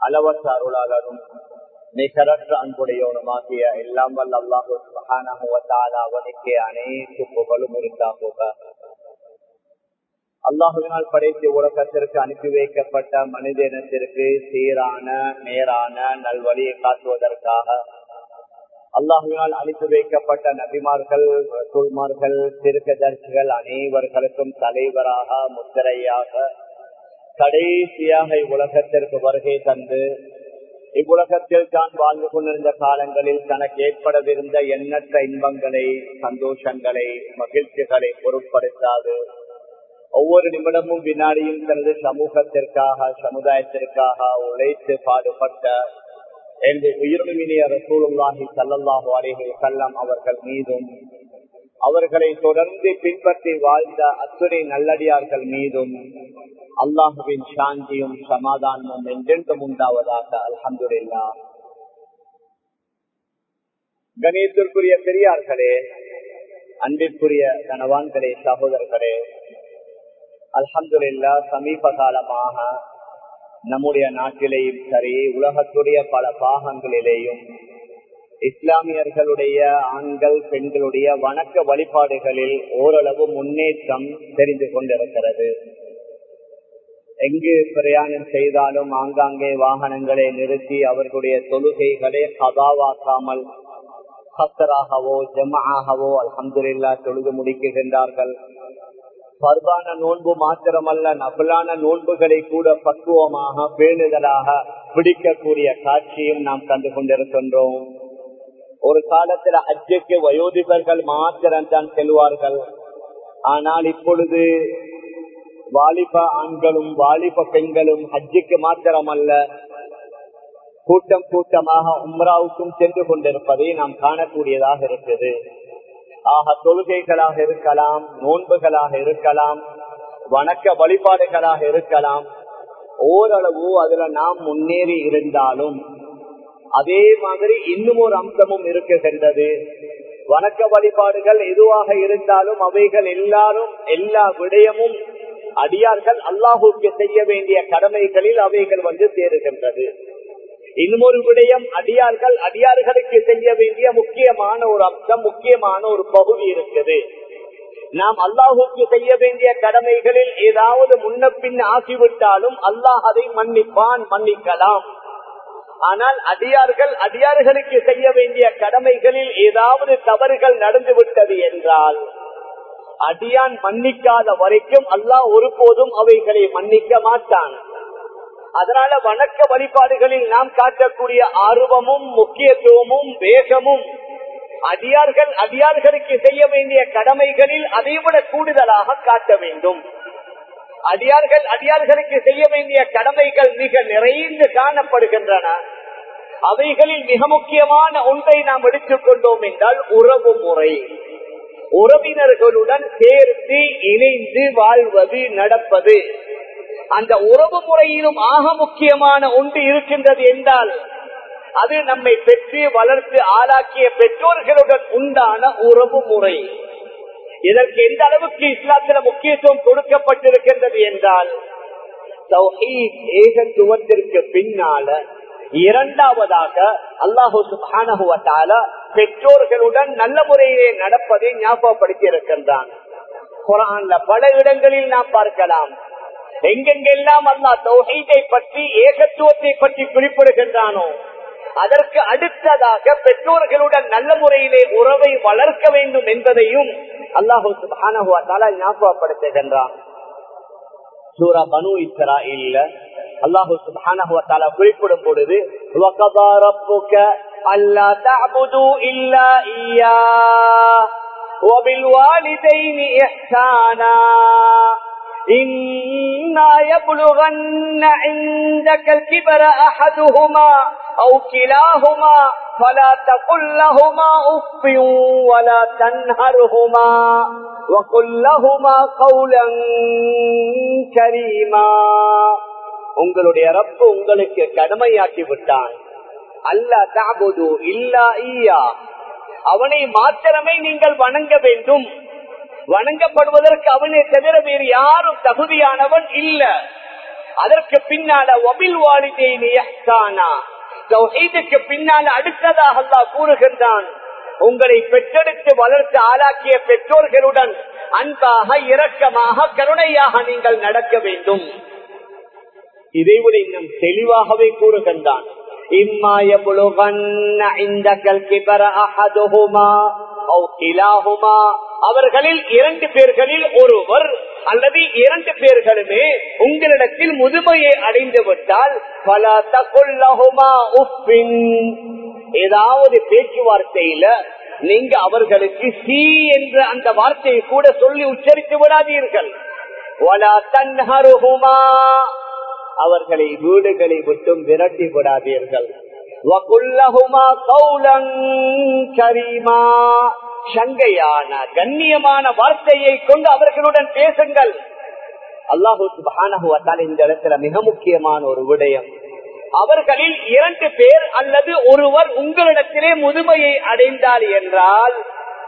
அளவற்ற அருளாளரும் நிகரற்ற அன்புடையவனுமாகிய எல்லாம் வல்ல அல்லாஹு அவனுக்கு அனைத்து புகழும் இருந்தா போக அல்லாஹுவினால் படைத்து உலகத்திற்கு அனுப்பி வைக்கப்பட்ட மனித இனத்திற்கு சீரான நேரான நல்வழியை காட்டுவதற்காக அல்லாஹுவினால் அனுப்பி வைக்கப்பட்ட நபிமார்கள் ரசூல்மார்கள் திருக்கதர்சிகள் அனைவர்களுக்கும் தலைவராக முத்திரையாக கடைசியாக இவ்வுலகத்திற்கு வருகை தந்து இவ்வுலகத்தில் தான் வாழ்ந்து கொண்டிருந்த காலங்களில் தனக்கு ஏற்படவிருந்த எண்ணற்ற இன்பங்களை சந்தோஷங்களை மகிழ்ச்சிகளை பொருட்படுத்தாது ஒவ்வொரு நிமிடமும் வினாடியும் தனது சமூகத்திற்காக சமுதாயத்திற்காக உழைத்து பாடுபட்ட எனது உயிர்மினிய ரசூலுல்லாஹி சல்லாஹு அலேஹி செல்லம் அவர்கள் மீதும் அவர்களை தொடர்ந்து பின்பற்றி வாழ்ந்த அத்துணை நல்லடியார்கள் மீதும் அல்லாஹுவின் சாந்தியும் சமாதானமும் என்றென்றும் உண்டாவதாக அல்ஹந்துல்லா கணியத்திற்குரிய பெரியார்களே அன்பிற்குரிய கனவான்களே சகோதரர்களே அல்ஹந்துல்லா சமீப காலமாக நம்முடைய நாட்டிலேயும் சரி உலகத்துடைய பல பாகங்களிலேயும் இஸ்லாமியர்களுடைய ஆண்கள் பெண்களுடைய வணக்க வழிபாடுகளில் ஓரளவு முன்னேற்றம் தெரிந்து கொண்டிருக்கிறது எங்கு பிரயாணம் செய்தாலும் ஆங்காங்கே வாகனங்களை நிறுத்தி அவர்களுடைய தொழுகைகளை கதாவாக்காமல் கத்தராகவோ ஜமாகவோ அலமதுல்லா தொழுது முடிக்குகின்றார்கள் பர்வான நோன்பு மாத்திரமல்ல நபலான நோன்புகளை கூட பக்குவமாக பேணுதலாக பிடிக்கக்கூடிய காட்சியும் நாம் கண்டு கொண்டிருக்கின்றோம் ஒரு காலத்துல ஹஜ்ஜுக்கு வயோதிபர்கள் மாத்திரம் தான் செல்வார்கள் ஆனால் இப்பொழுது வாலிப ஆண்களும் வாலிப பெண்களும் ஹஜ்ஜுக்கு மாத்திரமல்ல கூட்டம் கூட்டமாக உம்ராவுக்கும் சென்று கொண்டிருப்பதை நாம் காணக்கூடியதாக இருக்குது ஆக தொழுகைகளாக இருக்கலாம் நோன்புகளாக இருக்கலாம் வணக்க வழிபாடுகளாக இருக்கலாம் ஓரளவு அதுல நாம் முன்னேறி இருந்தாலும் அதே மாதிரி இன்னும் ஒரு அம்சமும் இருக்குகின்றது வணக்க வழிபாடுகள் எதுவாக இருந்தாலும் அவைகள் எல்லாரும் எல்லா விடயமும் அடியார்கள் அல்லாஹுக்கு செய்ய வேண்டிய கடமைகளில் அவைகள் வந்து சேருகின்றது இன்னொரு விடயம் அடியார்கள் அடியார்களுக்கு செய்ய வேண்டிய முக்கியமான ஒரு அம்சம் முக்கியமான ஒரு பகுதி இருக்குது நாம் அல்லாஹுக்கு செய்ய வேண்டிய கடமைகளில் ஏதாவது முன்ன பின் ஆகிவிட்டாலும் அல்லாஹ் அதை மன்னிப்பான் மன்னிக்கலாம் ஆனால் அடியார்கள் அடியார்களுக்கு செய்ய வேண்டிய கடமைகளில் ஏதாவது தவறுகள் நடந்து விட்டது என்றால் அடியான் மன்னிக்காத வரைக்கும் அல்லாஹ் ஒருபோதும் அவைகளை மன்னிக்க மாட்டான் அதனால வணக்க வழிபாடுகளில் நாம் காட்டக்கூடிய ஆர்வமும் முக்கியத்துவமும் வேகமும் அடியார்கள் அடியார்களுக்கு செய்ய வேண்டிய கடமைகளில் அதைவிட கூடுதலாக காட்ட வேண்டும் அடியார்கள் அடியார்களுக்கு செய்ய வேண்டிய கடமைகள் மிக நிறைந்து காணப்படுகின்றன அவைகளில் மிக முக்கியமான ஒன்றை நாம் எடுத்துக் கொண்டோம் என்றால் உறவு முறை உறவினர்களுடன் சேர்ந்து இணைந்து வாழ்வது நடப்பது அந்த உறவு முறையிலும் ஆக முக்கியமான ஒன்று இருக்கின்றது என்றால் அது நம்மை பெற்று வளர்த்து ஆளாக்கிய பெற்றோர்களுடன் உண்டான உறவு முறை இதற்கு எந்த அளவுக்கு இஸ்லாத்தில முக்கியத்துவம் கொடுக்கப்பட்டிருக்கின்றது என்றால் ஏகத்துவத்திற்கு பின்னால இரண்டாவதாக அல்லாஹு சுபானகுவத்தால பெற்றோர்களுடன் நல்ல முறையிலே நடப்பதை ஞாபகப்படுத்தி இருக்கின்றான் குரான்ல பல இடங்களில் நாம் பார்க்கலாம் எங்கெங்கெல்லாம் அல்லா தௌஹீதை பற்றி ஏகத்துவத்தை பற்றி குறிப்பிடுகின்றானோ அதற்கு அடுத்ததாக பெற்றோர்களுடன் நல்ல முறையிலே உறவை வளர்க்க வேண்டும் என்பதையும் அல்லாஹு சுபானகுவத்தால ஞாபகப்படுத்துகின்றான் சூரா பனு இஸ்ரா இல்ல அல்லாஹு சுபானகுவத்தால குறிப்பிடும் பொழுது அல்லா தபுது இல்லா ஈயா وبالوالدين إحسانا إما يبلغن عندك الكبر أحدهما أو كلاهما فلا تقل لهما أف ولا تنهرهما وقل لهما قولا كريما உங்களுடைய ரப்பு உங்களுக்கு கடமையாக்கி விட்டான் அல்ல தாபுது இல்லா ஈயா அவனை மாத்திரமே நீங்கள் வணங்க வேண்டும் வணங்கப்படுவதற்கு அவனை தவிர வேறு யாரும் தகுதியானவன் இல்ல அதற்கு பின்னால ஒபில் வாலிதேனா தௌஹீதுக்கு பின்னால அடுத்ததாக அல்லாஹ் கூறுகின்றான் உங்களை பெற்றெடுத்து வளர்த்து ஆளாக்கிய பெற்றோர்களுடன் அன்பாக இரக்கமாக கருணையாக நீங்கள் நடக்க வேண்டும் இதைவிட இன்னும் தெளிவாகவே கூறுகின்றான் إما يبلغن عندك الكبر أحدهما أو كلاهما அவர்களில் இரண்டு பேர்களில் ஒருவர் அல்லது இரண்டு பேர்களுமே உங்களிடத்தில் முதுமையை அடைந்து விட்டால் பல தகுல்லகுமா உப்பின் ஏதாவது பேச்சுவார்த்தையில நீங்க அவர்களுக்கு சி என்ற அந்த வார்த்தையை கூட சொல்லி உச்சரித்து விடாதீர்கள் வலா தன்ஹருகுமா அவர்களை வீடுகளை விட்டும் விரட்டி விடாதீர்கள் சங்கையான கண்ணியமான வார்த்தையை கொண்டு அவர்களுடன் பேசுங்கள் அல்லாஹூ இந்த இடத்துல மிக முக்கியமான ஒரு விடயம் அவர்களில் இரண்டு பேர் அல்லது ஒருவர் உங்களிடத்திலே முதுமையை அடைந்தார் என்றால்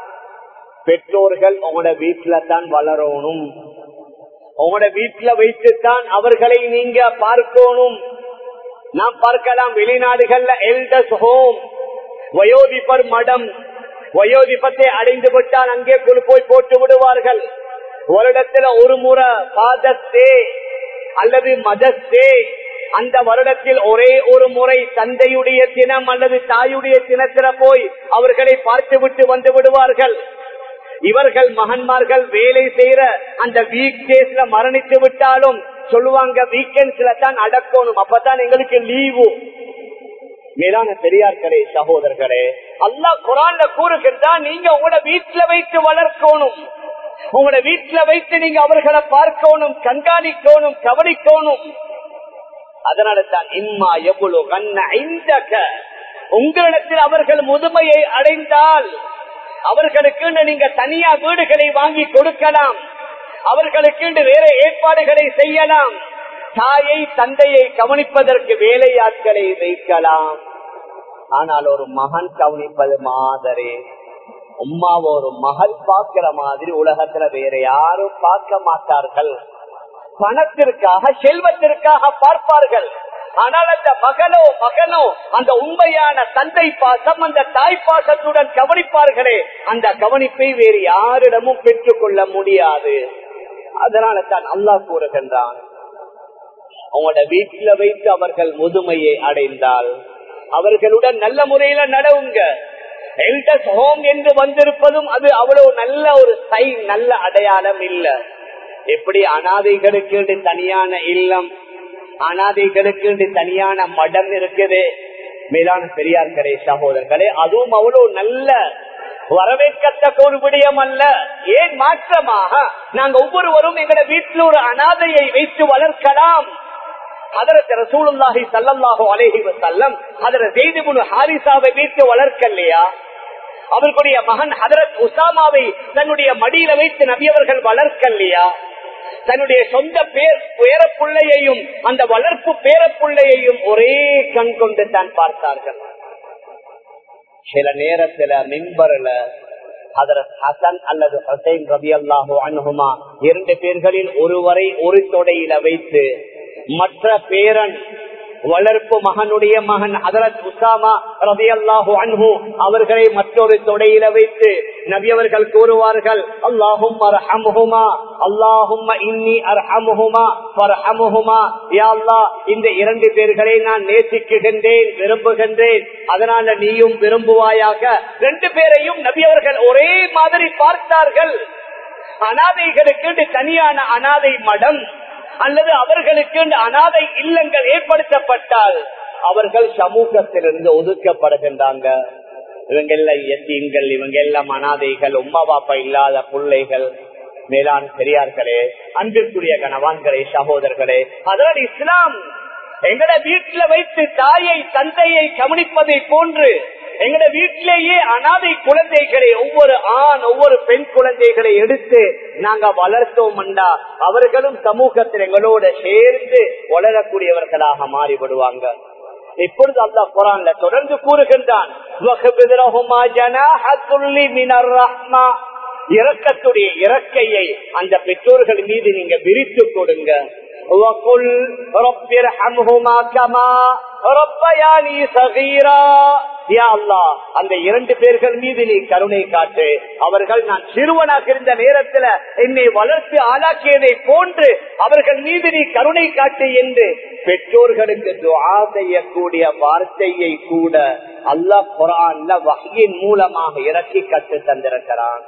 பெற்றோர்கள் உங்களோட வீட்டுல தான் வளரணும் உங்களோட வீட்டுல வைத்துத்தான் அவர்களை நீங்க பார்க்கணும் நாம் பார்க்கலாம் வெளிநாடுகள்ல எல்டஸ் ஹோம் வயோதிபர் மடம் வயோதிபத்தை அடைந்து விட்டால் அங்கே போய் போட்டு விடுவார்கள் வருடத்துல ஒரு முறை பாதத்தே அல்லது மதத்தே அந்த வருடத்தில் ஒரே ஒரு முறை தந்தையுடைய தினம் அல்லது தாயுடைய தினத்தில போய் அவர்களை பார்த்து விட்டு வந்து விடுவார்கள் இவர்கள் மகன்மார்கள் வேலை செய்யற அந்த வீக் டேஸ்ல மரணித்து விட்டாலும் சொல்லுவாங்க வீக்கெண்ட்ஸ்ல தான் அடக்கணும் அப்பதான் எங்களுக்கு லீவு மேலான பெரியார்களே சகோதரர்களே அல்லா குரான்ல கூறுகின்றான் நீங்க உங்களோட வீட்டுல வைத்து வளர்க்கணும் உங்களோட வீட்டுல வைத்து நீங்க அவர்களை பார்க்கணும் கண்காணிக்கணும் கவனிக்கணும் அதனால தான் இம்மா எவ்வளவு கண்ண ஐந்தக உங்களிடத்தில் அவர்கள் முதுமையை அடைந்தால் அவர்களுக்கு நீங்க தனியா வீடுகளை வாங்கி கொடுக்கலாம் அவர்களுக்கு வேற ஏற்பாடுகளை செய்யலாம் தாயை தந்தையை கவனிப்பதற்கு வேலையாட்களை வைக்கலாம் ஆனால் ஒரு மகன் கவனிப்பது மாதிரி உமாவை ஒரு மகள் பார்க்கிற மாதிரி உலகத்துல வேற யாரும் பார்க்க மாட்டார்கள் பணத்திற்காக செல்வத்திற்காக பார்ப்பார்கள் ஆனால் அந்த மகனோ மகனோ அந்த உண்மையான தந்தை பாசம் அந்த தாய் பாசத்துடன் கவனிப்பார்களே அந்த கவனிப்பை வேறு யாரிடமும் பெற்றுக் கொள்ள முடியாது அதனால தான் அல்லாஹ் கூறுகின்றான் அவங்களோட வீட்டுல வைத்து அவர்கள் முதுமையை அடைந்தால் அவர்களுடன் நல்ல முறையில நடவுங்க எல்டஸ் ஹோம் என்று வந்திருப்பதும் அது அவ்வளவு நல்ல ஒரு சைன் நல்ல அடையாளம் இல்ல எப்படி அனாதைகளுக்கு தனியான இல்லம் அனாதைகளுக்கு தனியான மடம் இருக்குது மேலான பெரியார்களே சகோதரர்களே அதுவும் அவ்வளவு நல்ல வரவேற்கத்தக்க ஒரு விடயம் அல்ல ஏன் மாற்றமாக நாங்க ஒவ்வொருவரும் எங்கட வீட்டில் ஒரு அனாதையை வைத்து வளர்க்கலாம் அதற்கு ரசூலுல்லாஹி சல்லல்லாஹு அலைஹி வஸல்லம் அதற்கு ஜெய்துபுல் ஹாரிசாவை வீட்டு வளர்க்கலையா அவர்களுடைய மகன் ஹதரத் உசாமாவை தன்னுடைய மடியில வைத்து நபியவர்கள் வளர்க்கலையா தன்னுடைய சொந்த பேர் பேரப்புள்ளையையும் அந்த வளர்ப்பு பேரப்புள்ளையையும் ஒரே கண் கொண்டு தான் பார்த்தார்கள் சில நேரத்துல மின்பரில் ஹதரத் ஹசன் அல்லது ஹசைன் ரபி அல்லாஹு அனுகுமா இரண்டு பேர்களில் ஒருவரை ஒரு தொடையில வைத்து மற்ற பேரன் வளர்ப்பு மகனுடைய மகன் ஹதரத் உசாமா ரபி அல்லாஹு அன்ஹு அவர்களை மற்றொரு தொடையில வைத்து நபி அவர்கள் கூறுவார்கள் அல்லாஹும் அரஹமுமா அல்லாஹும் இன்னி அரஹமுமா பரஹமுமா யா அல்லாஹ் இந்த இரண்டு பேர்களை நான் நேசிக்குகின்றேன் விரும்புகின்றேன் அதனால நீயும் விரும்புவாயாக ரெண்டு பேரையும் நபி அவர்கள் ஒரே மாதிரி பார்த்தார்கள் அனாதைகளுக்கு தனியான அனாதை மடம் அல்லது அவர்களுக்கு அனாதை இல்லங்கள் ஏற்படுத்தப்பட்டால் அவர்கள் சமூகத்திலிருந்து ஒதுக்கப்படுகின்றாங்க இவங்க எல்லாம் எத்தீங்கள் இவங்க எல்லாம் அனாதைகள் உமா பாப்பா இல்லாத பிள்ளைகள் மேலான் பெரியார்களே அன்பிற்குரிய கணவான்களே சகோதரர்களே அதனால் இஸ்லாம் எங்கட வீட்டுல வைத்து தாயை தந்தையை கவனிப்பதை போன்று எங்கட வீட்டிலேயே அனாதை குழந்தைகளை ஒவ்வொரு ஆண் ஒவ்வொரு பெண் குழந்தைகளை எடுத்து நாங்க வளர்த்தோம் அவர்களும் சமூகத்தில் எங்களோட சேர்ந்து வளரக்கூடியவர்களாக மாறிவிடுவாங்க இப்பொழுது அல்லா குரான்ல தொடர்ந்து கூறுகின்றான் இறக்கத்துடைய இறக்கையை அந்த பெற்றோர்கள் மீது நீங்க விரித்து கொடுங்க وقل رب ارحمهما كما ربياني صغيرا யா அல்லாஹ் அந்த இரண்டு பேர்கள் மீது நீ கருணை காட்டு அவர்கள் நான் சிறுவனாக இருந்த நேரத்துல என்னை வளர்த்து ஆளாக்கியதை போன்று அவர்கள் மீது நீ கருணை காட்டு என்று பெற்றோர்களுக்கு துஆ செய்யக்கூடிய வார்த்தையை கூட அல்லாஹ் குரான்ல வகையின் மூலமாக இறக்கி கற்று தந்திருக்கிறான்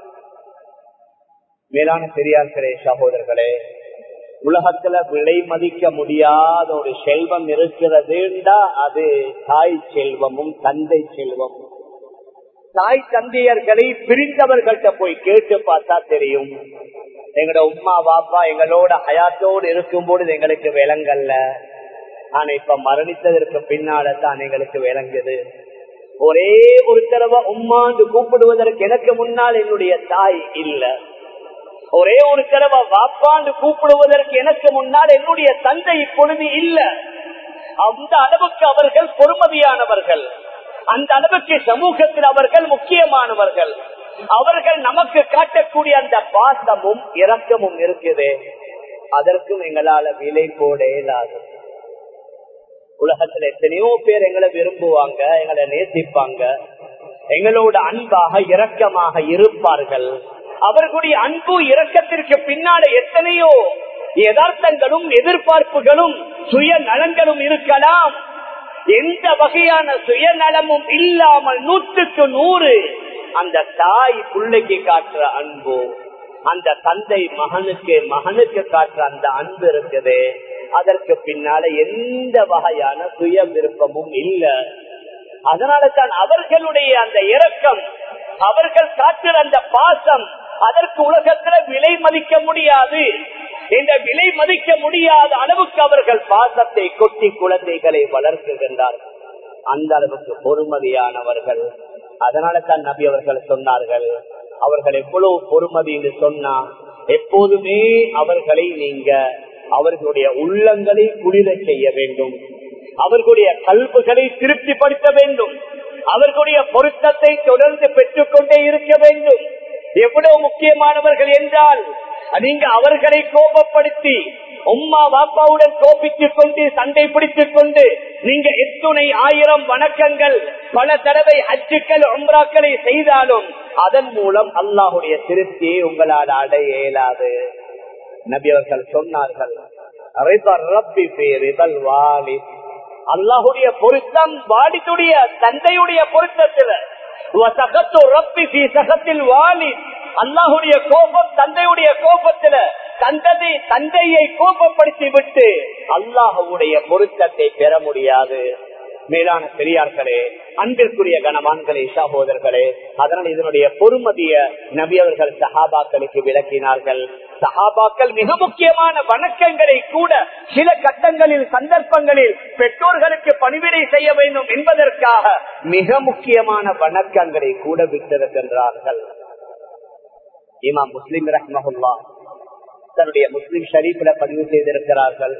மேலான பெரியார்களே சகோதரர்களே உலகத்துல விலை மதிக்க முடியாத ஒரு செல்வம் இருக்கிறதுண்டா அது தாய் செல்வமும் தந்தை செல்வமும் தாய் தந்தையர்களை பிரிந்தவர்கள்ட்ட போய் கேட்டு பார்த்தா தெரியும் எங்களோட உமா பாப்பா எங்களோட ஹயாத்தோடு இருக்கும் பொழுது எங்களுக்கு விளங்கல்ல ஆனா இப்ப மரணித்ததற்கு பின்னால தான் எங்களுக்கு விளங்குது ஒரே ஒரு தடவை உம்மாண்டு கூப்பிடுவதற்கு எனக்கு முன்னால் என்னுடைய தாய் இல்லை ஒரே ஒரு தடவை வாப்பாண்டு கூப்பிடுவதற்கு எனக்கு முன்னால் என்னுடைய தந்தை இப்பொழுது இல்ல அந்த அளவுக்கு அவர்கள் பொறுமதியானவர்கள் அந்த அளவுக்கு சமூகத்தில் அவர்கள் முக்கியமானவர்கள் அவர்கள் நமக்கு காட்டக்கூடிய அந்த பாசமும் இரக்கமும் இருக்குது அதற்கும் எங்களால விலை போட இயலாது உலகத்துல எத்தனையோ பேர் எங்களை விரும்புவாங்க எங்களை நேசிப்பாங்க எங்களோட அன்பாக இரக்கமாக இருப்பார்கள் அவர்களுடைய அன்பு இரக்கத்திற்கு பின்னால எத்தனையோ யதார்த்தங்களும் எதிர்பார்ப்புகளும் சுய நலன்களும் இருக்கலாம் எந்த வகையான சுயநலமும் இல்லாமல் நூற்றுக்கு நூறு அந்த தாய் பிள்ளைக்கு காட்டுற அன்பு அந்த தந்தை மகனுக்கு மகனுக்கு காட்டுற அந்த அன்பு இருக்குது அதற்கு பின்னால எந்த வகையான சுய விருப்பமும் இல்லை அதனால தான் அவர்களுடைய அந்த இரக்கம் அவர்கள் காட்டுற அந்த பாசம் அதற்கு உலகத்துல விலை மதிக்க முடியாது இந்த விலை மதிக்க முடியாத அளவுக்கு அவர்கள் பாசத்தை கொட்டி குழந்தைகளை வளர்க்குகின்றார்கள் அந்த அளவுக்கு பொறுமதியானவர்கள் அதனால தான் நபி அவர்கள் சொன்னார்கள் அவர்கள் எவ்வளவு பொறுமதி என்று சொன்னா எப்போதுமே அவர்களை நீங்க அவர்களுடைய உள்ளங்களை குளிர செய்ய வேண்டும் அவர்களுடைய கல்புகளை திருப்திப்படுத்த வேண்டும் அவர்களுடைய பொருத்தத்தை தொடர்ந்து பெற்றுக்கொண்டே இருக்க வேண்டும் எவ்வளவு முக்கியமானவர்கள் என்றால் நீங்க அவர்களை கோபப்படுத்தி உம்மா வாப்பாவுடன் கோபித்துக் கொண்டு சண்டை பிடித்துக் கொண்டு நீங்க எத்துணை ஆயிரம் வணக்கங்கள் பல தடவை அச்சுக்கள் உம்ராக்களை செய்தாலும் அதன் மூலம் அல்லாஹுடைய திருப்தியை உங்களால் அடைய இயலாது நபி அவர்கள் சொன்னார்கள் அல்லாஹுடைய பொருத்தம் வாலிதுடைய தந்தையுடைய பொருத்தத்தில் அல்லாஹுடைய கோபம் தந்தையுடைய கோபத்துல தந்ததை தந்தையை கோபப்படுத்தி விட்டு அல்லாஹுடைய பொருத்தத்தை பெற முடியாது மேலான பெரியார்களே அன்பிற்குரிய கனவான்களே சகோதரர்களே அதனால் இதனுடைய பொறுமதிய நபி அவர்கள் சஹாபாக்களுக்கு விளக்கினார்கள் சஹாபாக்கள் மிக முக்கியமான வணக்கங்களை கூட சில கட்டங்களில் சந்தர்ப்பங்களில் பெற்றோர்களுக்கு பணிவிடை செய்ய வேண்டும் என்பதற்காக மிக முக்கியமான வணக்கங்களை கூட விட்டிருக்கின்றார்கள் இமாம் முஸ்லிம் ரஹ்மஹுல்லா தன்னுடைய முஸ்லிம் ஷரீஃபில பதிவு செய்திருக்கிறார்கள்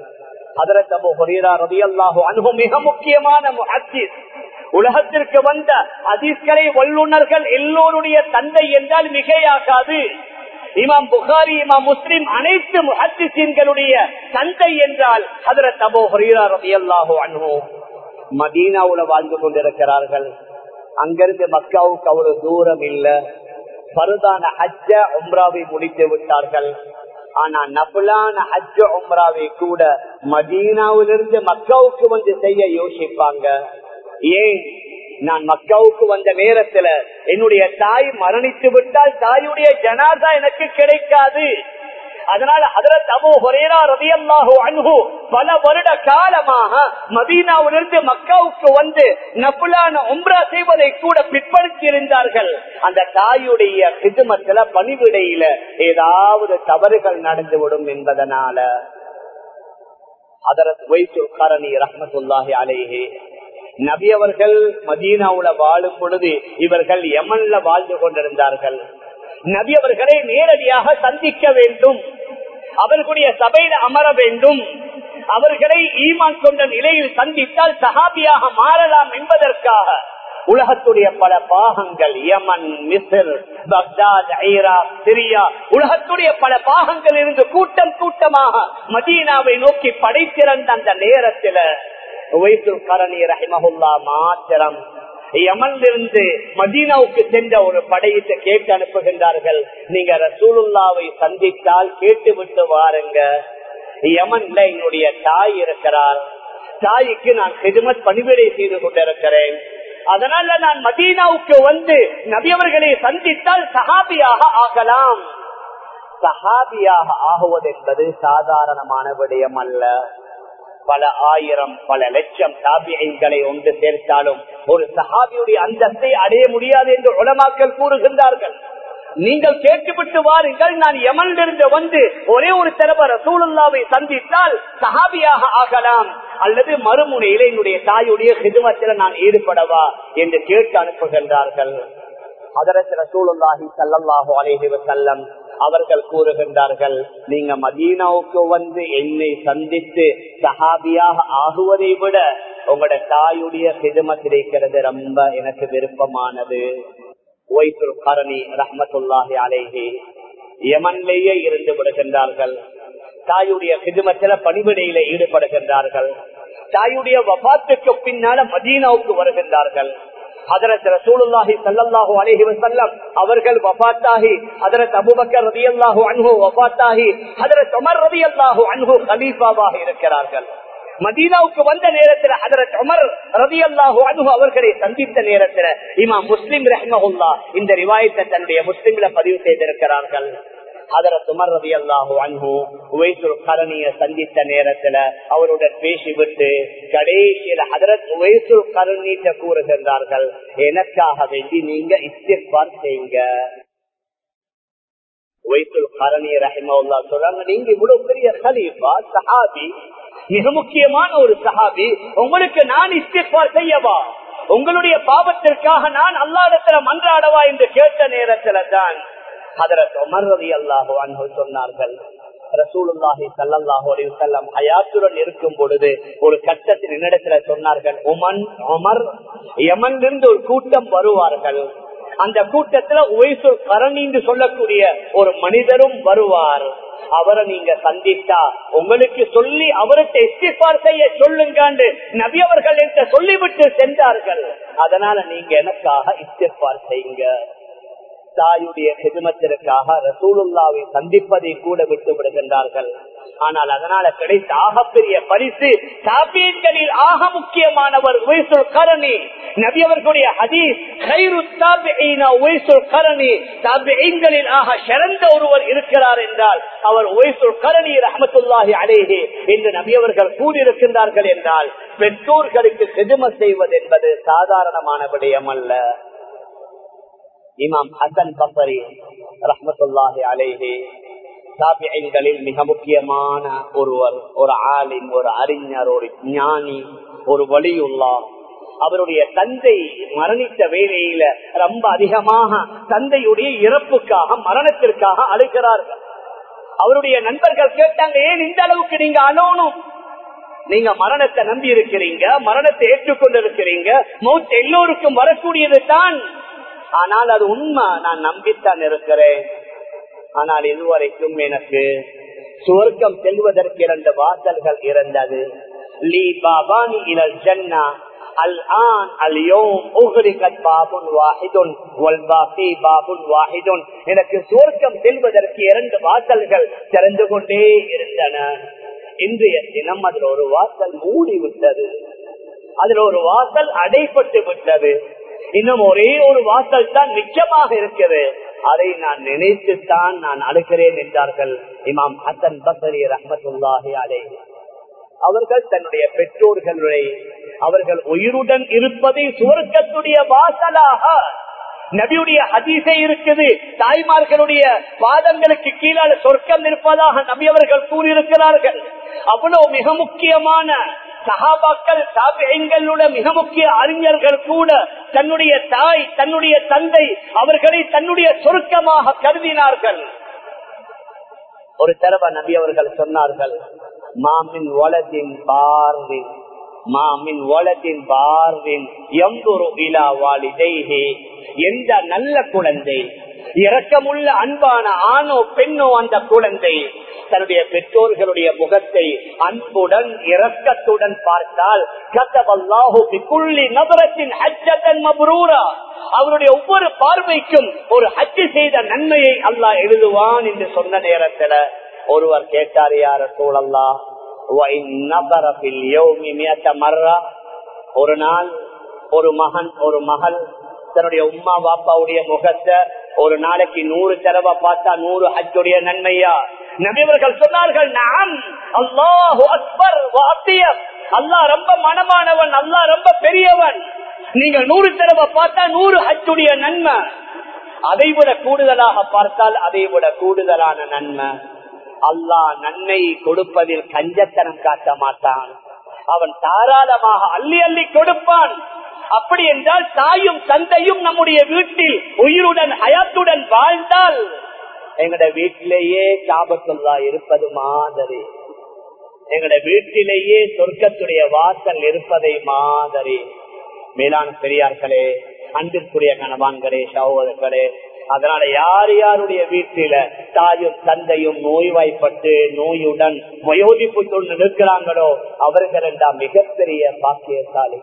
மிக முக்கியமான உலகத்திற்கு வந்த அதிஸ்கரை வல்லுநர்கள் எல்லோருடைய தந்தை என்றால் மிகையாகாது இமாம் புகாரி இமாம் முஸ்லிம் அனைத்து முஹத்திசீன்களுடைய தந்தை என்றால் ஹதரத் அபோ ஹரீரா ரவி அல்லாஹோ அனுபவ மதீனாவுல வாழ்ந்து கொண்டிருக்கிறார்கள் அங்கிருந்து மக்காவுக்கு அவ்வளவு தூரம் இல்ல பருதான ஹஜ்ஜ உம்ராவை முடித்து விட்டார்கள் ஆனா நபுலான ஹஜ்ஜ உம்ராவை கூட மதீனாவிலிருந்து மக்காவுக்கு வந்து செய்ய யோசிப்பாங்க ஏன் நான் மக்காவுக்கு வந்த நேரத்துல என்னுடைய தாய் மரணித்து விட்டால் தாயுடைய ஜனாதா எனக்கு கிடைக்காது அதனால அதரத் அபு ஹொரேரா ரதியல்லாஹு அன்ஹு பல வருட காலமாக மதீனாவிலிருந்து மக்காவுக்கு வந்து நப்புலான உம்ரா செய்வதை கூட பிற்படுத்தி இருந்தார்கள் அந்த தாயுடைய கிதுமத்துல பணிவிடையில ஏதாவது தவறுகள் நடந்துவிடும் என்பதனால அதரத் வைசுல்கரணி ரஹமத்துல்லாஹி அலேஹே நபி அவர்கள் மதீனாவுல வாழும் பொழுது இவர்கள் யமன்ல வாழ்ந்து கொண்டிருந்தார்கள் நபி அவர்களை நேரடியாக சந்திக்க வேண்டும் அவர்களுடைய சபையில அமர வேண்டும் அவர்களை ஈமான் கொண்ட நிலையில் சந்தித்தால் சஹாபியாக மாறலாம் என்பதற்காக உலகத்துடைய பல பாகங்கள் யமன் மிசிர் பக்தாத் ஐரா சிரியா உலகத்துடைய பல பாகங்கள் இருந்து கூட்டம் கூட்டமாக மதீனாவை நோக்கி படைத்திறந்த அந்த நேரத்தில் கரணி ரஹிமஹுல்லா மாத்திரம் யமனிலிருந்து மதீனாவுக்கு சென்ற ஒரு படையிட்டு கேட்டு அனுப்புகின்றார்கள் நீங்க ரசூலுல்லாவை சந்தித்தால் கேட்டு விட்டு வாருங்க யமன்ல என்னுடைய தாய் இருக்கிறார் தாய்க்கு நான் ஹிதமத் பணிவிடை செய்து கொண்டிருக்கிறேன் அதனால நான் மதீனாவுக்கு வந்து நபியவர்களை சந்தித்தால் சஹாபியாக ஆகலாம் சஹாபியாக ஆகுவது என்பது சாதாரணமான விடயம் அல்ல பல ஆயிரம் பல லட்சம் தாபியங்களை ஒன்று சேர்த்தாலும் ஒரு சஹாபியுடைய அந்தத்தை அடைய முடியாது என்று உலமாக்கல் கூறுகின்றார்கள் நீங்கள் கேட்டுவிட்டு வாருங்கள் நான் யமனிலிருந்து வந்து ஒரே ஒரு தரவ ரசூலுல்லாவை சந்தித்தால் சஹாபியாக ஆகலாம் அல்லது மறுமுனையில என்னுடைய தாயுடைய சிதுமத்தில் நான் ஈடுபடவா என்று கேட்டு அனுப்புகின்றார்கள் அதரத்து ரசூலுல்லாஹி சல்லாஹு அலேஹி வசல்லம் அவர்கள் கூறுகின்றார்கள் நீங்க மதீனாவுக்கு வந்து என்னை சந்தித்து சஹாபியாக ஆகுவதை விட உங்களோட தாயுடைய சிதுமத் இருக்கிறது ரொம்ப எனக்கு விருப்பமானது கரணி ரஹமத்துல்லாஹி அலேஹி யமன்லேயே இருந்து விடுகின்றார்கள் தாயுடைய சிதுமத்தில பணிவிடையில ஈடுபடுகின்றார்கள் தாயுடைய வபாத்துக்கு பின்னால மதீனாவுக்கு வருகின்றார்கள் அதரத் ரசூலுல்லாஹி சல்லல்லாஹு அலைஹி வஸல்லம் அவர்கள் வஃபாத்தாகி அதரத் அபூபக்கர் ரலியல்லாஹு அன்ஹு வஃபாத்தாகி அதரத் உமர் ரலியல்லாஹு அன்ஹு கலீஃபாவாக இருக்கிறார்கள் மதீனாவுக்கு வந்த நேரத்தில் அதரத் உமர் ரலியல்லாஹு அன்ஹு அவர்களை சந்தித்த நேரத்தில் இமாம் முஸ்லிம் ரஹ்மஹுல்லா இந்த ரிவாயத்தை தன்னுடைய முஸ்லிம்ல பதிவு செய்திருக்கிறார்கள் அதரத் உமர் ரவி அல்லாஹு அன்பு உவைசுல் கரணிய சந்தித்த நேரத்துல அவருடன் பேசிவிட்டு கடைசியில் அதரத் உவைசுல் கரணிட்ட கூறுகின்றார்கள் எனக்காக வேண்டி நீங்க இஸ்திஃபார் செய்யுங்க உவைசுல் கரணி ரஹிமல்லா சொல்றாங்க நீங்க இவ்வளவு பெரிய கலீஃபா சஹாபி மிக முக்கியமான ஒரு சஹாபி உங்களுக்கு நான் இஸ்திஃபார் செய்யவா உங்களுடைய பாவத்திற்காக நான் அல்லாடத்துல மன்றாடவா என்று கேட்ட நேரத்துல தான் அதற்கு அமர்வதி அல்லாஹோ அன்பு சொன்னார்கள் ரசூலுல்லாஹி சல்லாஹூ அலி வல்லம் ஹயாத்துடன் இருக்கும் பொழுது ஒரு கட்டத்தில் என்னிடத்துல சொன்னார்கள் உமன் அமர் யமனிலிருந்து ஒரு கூட்டம் வருவார்கள் அந்த கூட்டத்துல உயசூர் கரணி என்று சொல்லக்கூடிய ஒரு மனிதரும் வருவார் அவரை நீங்க சந்தித்தா உங்களுக்கு சொல்லி அவர்கிட்ட இஸ்திஃபார் செய்ய சொல்லுங்க நபி அவர்கள் என்று சொல்லிவிட்டு சென்றார்கள் அதனால நீங்க எனக்காக இஸ்திஃபார் செய்யுங்க தாயுடைய சிதுமத்திற்காக ரசூலுல்லாவை சந்திப்பதை கூட விட்டு விடுகின்றார்கள் ஆனால் அதனால கிடைத்த ஆகப்பெரிய பரிசு தாபியங்களில் ஆக முக்கியமானவர் உயசுல் கரணி நபி அவர்களுடைய ஹதீஸ் கரணி தாபியங்களில் ஆக சிறந்த ஒருவர் இருக்கிறார் என்றால் அவர் உயசுல் கரணி ரஹமத்துல்லாஹி அலேஹே என்று நபி அவர்கள் கூறியிருக்கின்றார்கள் என்றால் பெற்றோர்களுக்கு சிதும செய்வது என்பது சாதாரணமான விடயம் அல்ல இமாம் ஹசன் பப்பரி ரஹமத்துல்லாஹி அலேஹே தாபியங்களில் மிக முக்கியமான ஒருவர் ஒரு ஆலிம் ஒரு அறிஞர் ஒரு ஞானி ஒரு வழியுள்ளா அவருடைய தந்தை மரணித்த வேலையில ரொம்ப அதிகமாக தந்தையுடைய இறப்புக்காக மரணத்திற்காக அழுகிறார்கள் அவருடைய நண்பர்கள் கேட்டாங்க ஏன் இந்த அளவுக்கு நீங்க அழணும் நீங்க மரணத்தை நம்பி இருக்கிறீங்க மரணத்தை ஏற்றுக்கொண்டு இருக்கிறீங்க மௌத் எல்லோருக்கும் வரக்கூடியது தான் ஆனால் அது உண்மை நான் நம்பித்தான் இருக்கிறேன் ஆனால் இதுவரைக்கும் எனக்கு சுவர்க்கம் செல்வதற்கு இரண்டு வாசல்கள் இருந்தது லீ பாபானி இலல் ஜன்னா الآن اليوم أغرقت باب واحد والباقي باب واحد எனக்கு சுவர்க்கம் செல்வதற்கு இரண்டு வாசல்கள் திறந்து கொண்டே இருந்தன இன்றைய தினம் அதில் ஒரு வாசல் மூடி விட்டது அதில் ஒரு வாசல் அடைப்பட்டு விட்டது இன்னும் ஒரே ஒரு வாசல் தான் நிச்சயமாக இருக்கிறது அதை நான் நினைத்துத்தான் நான் அழுகிறேன் என்றார்கள் இமாம் ஹசன் பசரி ரஹமத்துல்லாஹி அலை அவர்கள் தன்னுடைய பெற்றோர்களுடைய அவர்கள் உயிருடன் இருப்பதை சுவர்க்கத்துடைய வாசலாக நபியுடைய ஹதீசே இருக்குது தாய்மார்களுடைய பாதங்களுக்கு கீழால சொர்க்கம் இருப்பதாக நபி அவர்கள் கூறியிருக்கிறார்கள் அவ்வளவு மிக முக்கியமான சகாபாக்கள் தாபியங்களுடைய மிக முக்கிய அறிஞர்கள் கூட தன்னுடைய தாய் தன்னுடைய தந்தை அவர்களை தன்னுடைய சொருக்கமாக கருதினார்கள் ஒரு தடவை நபி அவர்கள் சொன்னார்கள் மாமின் வலதின் பார்வின் மாமின் வளத்தின் பார்வின் எம்புரு இலா வாலிதைஹே எந்த நல்ல குழந்தை இரக்கமுள்ள அன்பான ஆணோ பெண்ணோ அந்த குழந்தை தன்னுடைய பெற்றோர்களுடைய முகத்தை அன்புடன் இரக்கத்துடன் பார்த்தால் நபரத்தின் அவருடைய ஒவ்வொரு பார்வைக்கும் ஒரு ஹஜ்ஜு செய்த நன்மையை அல்லாஹ் எழுதுவான் என்று சொன்ன நேரத்துல ஒருவர் கேட்டார் யார சூழல்லா ஒரு நாள் ஒரு மகன் ஒரு மகள் தன்னுடைய உமா பாப்பாவுடைய முகத்தை ஒரு நாளைக்கு நூறு தடவை பார்த்தா நூறு ஹஜ்ஜுடைய நன்மையா நபிவர்கள் சொன்னார்கள் நாம் அல்லாஹு அக்பர் அல்லா ரொம்ப மனமானவன் அல்லா ரொம்ப பெரியவன் நீங்க நூறு தடவை பார்த்தா நூறு ஹஜ்ஜுடைய நன்மை அதை விட கூடுதலாக பார்த்தால் அதை விட கூடுதலான நன்மை அல்லாஹ் நன்மை கொடுப்பதில் கஞ்சத்தனம் காட்ட மாட்டான் அவன் தாராளமாக அள்ளி அள்ளி கொடுப்பான் அப்படி என்றால் தாயும் தந்தையும் நம்முடைய வீட்டில் உயிருடன் அயத்துடன் வாழ்ந்தால் எங்கட வீட்டிலேயே காபத்துல்லா இருப்பது மாதிரி எங்கட வீட்டிலேயே சொர்க்கத்துடைய வாசல் இருப்பதை மாதிரி மேலான பெரியார்களே அன்பிற்குரிய கணவான்களே சகோதரர்களே அதனால யார் யாருடைய வீட்டில தாயும் தந்தையும் நோய்வாய்ப்பட்டு நோயுடன் வயோதிப்பு தொண்டு நிற்கிறாங்களோ அவர்கள் என்றால் மிகப்பெரிய பாக்கியசாலி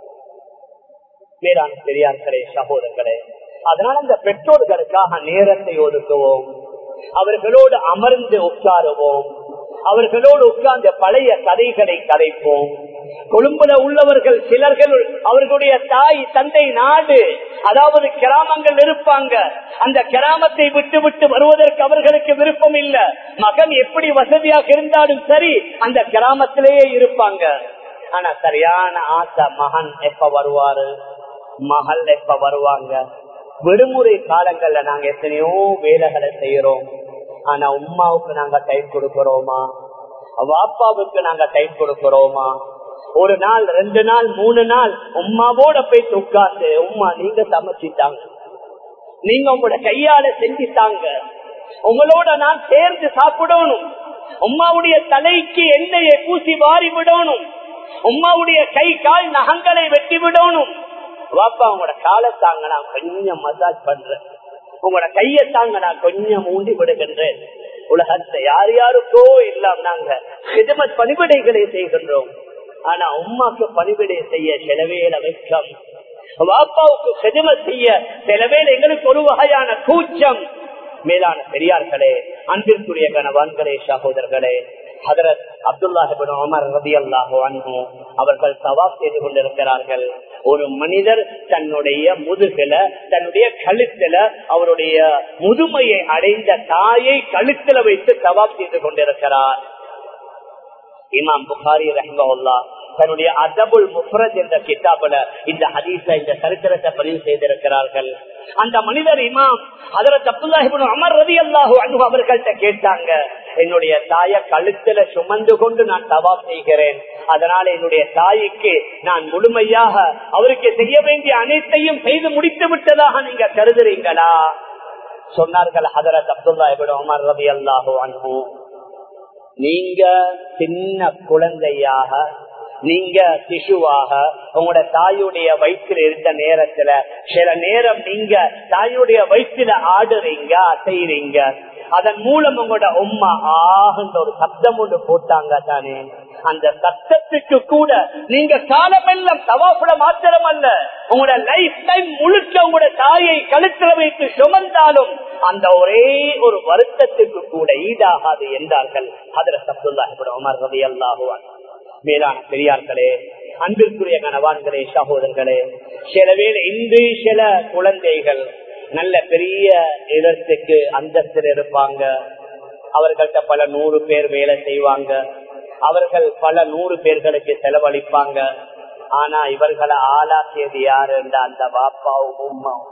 மேலான பெரியார்களே சகோதரர்களே அதனால அந்த பெற்றோர்களுக்காக நேரத்தை ஒதுக்குவோம் அவர்களோடு அமர்ந்து உட்காருவோம் அவர்களோடு உட்கார்ந்த பழைய கதைகளை கதைப்போம் கொழும்புல உள்ளவர்கள் சிலர்கள் அவர்களுடைய தாய் தந்தை நாடு அதாவது கிராமங்கள் இருப்பாங்க அந்த கிராமத்தை விட்டு விட்டு வருவதற்கு அவர்களுக்கு விருப்பம் இல்ல மகன் எப்படி வசதியாக இருந்தாலும் சரி அந்த கிராமத்திலேயே இருப்பாங்க ஆனா சரியான ஆசை மகன் எப்ப வருவாரு மகள் எப்ப வருவாங்க விடுமுறை காலங்கள்ல நாங்க எத்தனையோ வேலைகளை செய்யறோம் ஆனா உமாவுக்கு நாங்க டைம் கொடுக்கிறோமா வாப்பாவுக்கு நாங்க டைம் கொடுக்கிறோமா ஒரு நாள் ரெண்டு நாள் மூணு நாள் உமாவோட போய் உட்கார்ந்து உமா நீங்க சமைச்சிட்டாங்க நீங்க உங்களோட கையால செஞ்சிட்டாங்க உங்களோட நான் சேர்ந்து சாப்பிடணும் உமாவுடைய தலைக்கு எண்ணெயை பூசி வாரி விடணும் உமாவுடைய கை கால் நகங்களை வெட்டி விடணும் வாப்பா உங்களோட காலை தாங்க நான் கொஞ்சம் மசாஜ் பண்றேன் உங்களோட கையை தாங்க நான் கொஞ்சம் ஊண்டி விடுகின்றேன் உலகத்தை யார் யாருக்கோ இல்லாம் நாங்க ஹிதமத் பணிவிடைகளை செய்கின்றோம் ஆனா உமாக்கு பணிவிடை செய்ய செலவேல வெக்கம் வாப்பாவுக்கு ஹிதமத் செய்ய செலவேல எங்களுக்கு ஒரு வகையான கூச்சம் மேலான பெரியார்களே அன்பிற்குரிய கணவான்களே சகோதரர்களே ஹதரத் அப்துல்லாஹிபின் உமர் ரதி அல்லாஹோ அன்பு அவர்கள் சவாப் செய்து கொண்டிருக்கிறார்கள் ஒரு மனிதர் தன்னுடைய முதுகுல தன்னுடைய கழுத்துல அவருடைய முதுமையை அடைந்த தாயை கழுத்துல வைத்து சவாப் செய்து கொண்டிருக்கிறார் இமாம் புகாரி ரஹ்மல்லா தன்னுடைய அதபுல் முஃபரத் என்ற கிட்டாபுல இந்த ஹதீஸ இந்த சரித்திரத்தை பதிவு செய்திருக்கிறார்கள் அந்த மனிதர் இமாம் அதற்கு அப்துல்லாஹிபின் அமர் ரதி அல்லாஹு அன்பு அவர்கள்ட்ட கேட்டாங்க என்னுடைய தாய கழுத்துல சுமந்து கொண்டு நான் தவாப் செய்கிறேன் அதனால என்னுடைய தாய்க்கு நான் முழுமையாக அவருக்கு செய்ய வேண்டிய அனைத்தையும் செய்து முடித்து விட்டதாக நீங்க கருதுறீங்களா சொன்னார்கள் ஹதரத் அப்துல்லாஹிபின் அமர் ரதி அல்லாஹு அன்பு நீங்க சின்ன குழந்தையாக நீங்க சிசுவாக உங்களோட தாயுடைய வயிற்றுல இருந்த நேரத்துல சில நேரம் நீங்க தாயுடைய வயிற்றுல ஆடுறீங்க அசைறீங்க அதன் மூலம் உங்களோட உம்மா ஆகுன்ற ஒரு சப்தம் ஒன்று போட்டாங்க தானே அந்த சத்தத்துக்கு கூட நீங்க காலமெல்லாம் தவாப்புல மாத்திரம் அல்ல உங்களோட லைஃப் டைம் முழுக்க உங்களோட தாயை கழுத்துல வைத்து சுமந்தாலும் அந்த ஒரே ஒரு வருத்தத்துக்கு கூட ஈடாகாது என்றார்கள் அதுல சப்துல்லா உமர் ரவி அல்லாஹுவான் மேலான பெரியார்களே அன்பிற்குரிய கணவான்களே சகோதரர்களே சில வேளை இன்று சில குழந்தைகள் நல்ல பெரிய இடத்துக்கு அந்தஸ்தில் இருப்பாங்க அவர்கள்ட்ட பல நூறு பேர் வேலை செய்வாங்க அவர்கள் பல நூறு பேர்களுக்கு செலவழிப்பாங்க ஆனா இவர்களை ஆளாக்கியது யாரு என்ற அந்த பாப்பாவும் உமாவும்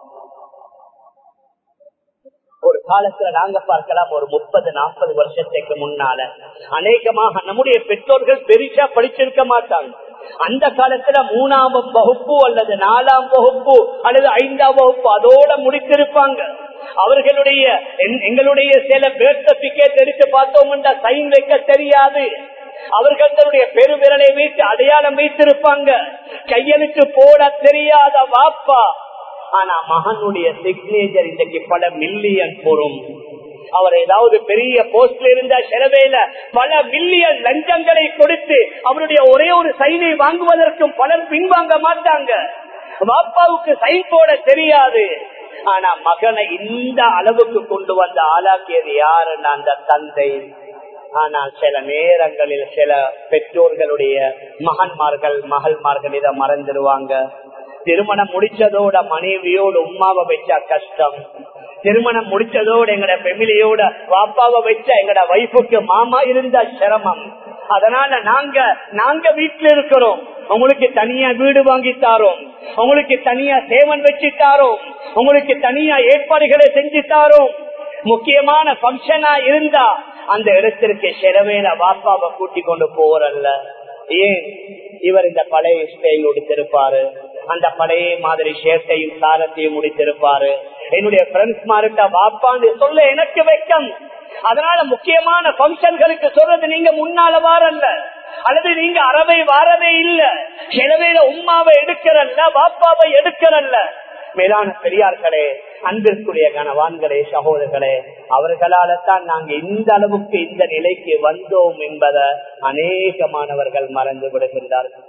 ஒரு காலத்துல நாங்க பார்க்கலாம் ஒரு முப்பது நாற்பது வருஷத்துக்கு முன்னால அநேகமாக நம்முடைய பெற்றோர்கள் பெருசா படிச்சிருக்க மாட்டாங்க அந்த காலத்துல மூணாம் வகுப்பு அல்லது நாலாம் வகுப்பு அல்லது ஐந்தாம் வகுப்பு அதோட முடித்திருப்பாங்க அவர்களுடைய எங்களுடைய சில பேர்த் சர்டிபிகேட் எடுத்து பார்த்தோம்னா சைன் வைக்க தெரியாது அவர்கள் தன்னுடைய பெருவிரலை வைத்து அடையாளம் வைத்திருப்பாங்க கையெழுத்து போட தெரியாத வாப்பா ஆனா மகனுடைய சிக்னேச்சர் இன்றைக்கு பல மில்லியன் போரும் அவர் ஏதாவது பெரிய போஸ்ட்ல இருந்தா செலவேல பல மில்லியன் லஞ்சங்களை கொடுத்து அவருடைய ஒரே ஒரு சைனை வாங்குவதற்கும் பலர் பின்வாங்க மாட்டாங்க வாப்பாவுக்கு சைன் போட தெரியாது ஆனா மகனை இந்த அளவுக்கு கொண்டு வந்த ஆளாக்கியது யாருன்னா அந்த தந்தை ஆனால் சில நேரங்களில் சில பெற்றோர்களுடைய மகன்மார்கள் மகள்மார்கள் இதை மறந்துடுவாங்க திருமணம் முடிச்சதோட மனைவியோட உமாவை வச்சா கஷ்டம் திருமணம் முடிச்சதோட எங்கட பெமிலியோட வாப்பாவை வச்சா எங்கட வைஃபுக்கு மாமா இருந்தா சிரமம் அதனால நாங்க நாங்க வீட்டுல இருக்கிறோம் உங்களுக்கு தனியா வீடு வாங்கி தாரோம் உங்களுக்கு தனியா சேவன் வச்சு தாரோம் உங்களுக்கு தனியா ஏற்பாடுகளை செஞ்சு தாரோம் முக்கியமான பங்கனா இருந்தா அந்த இடத்திற்கு செலவேல வாப்பாவை கூட்டி கொண்டு போறல்ல ஏன் இவர் இந்த பழைய ஸ்டைல் முடித்திருப்பாரு அந்த பழைய மாதிரி ஷேர்ட்டையும் சாரத்தையும் முடித்திருப்பாரு என்னுடைய ஃப்ரெண்ட்ஸ் மார்கிட்ட வாப்பான்னு சொல்ல எனக்கு வெக்கம் அதனால முக்கியமான பங்கன்களுக்கு சொல்றது நீங்க முன்னால வாரல்ல அல்லது நீங்க அறவை வாரவே இல்ல செலவையில உமாவை எடுக்கிறல்ல வாப்பாவை எடுக்கிறல்ல மேலான பெரியார்களே அன்பிற்குரிய கனவான்களே சகோதரர்களே அவர்களால தான் நாங்க இந்த அளவுக்கு இந்த நிலைக்கு வந்தோம் என்பதை அநேகமானவர்கள் மறந்து விடுகின்றார்கள்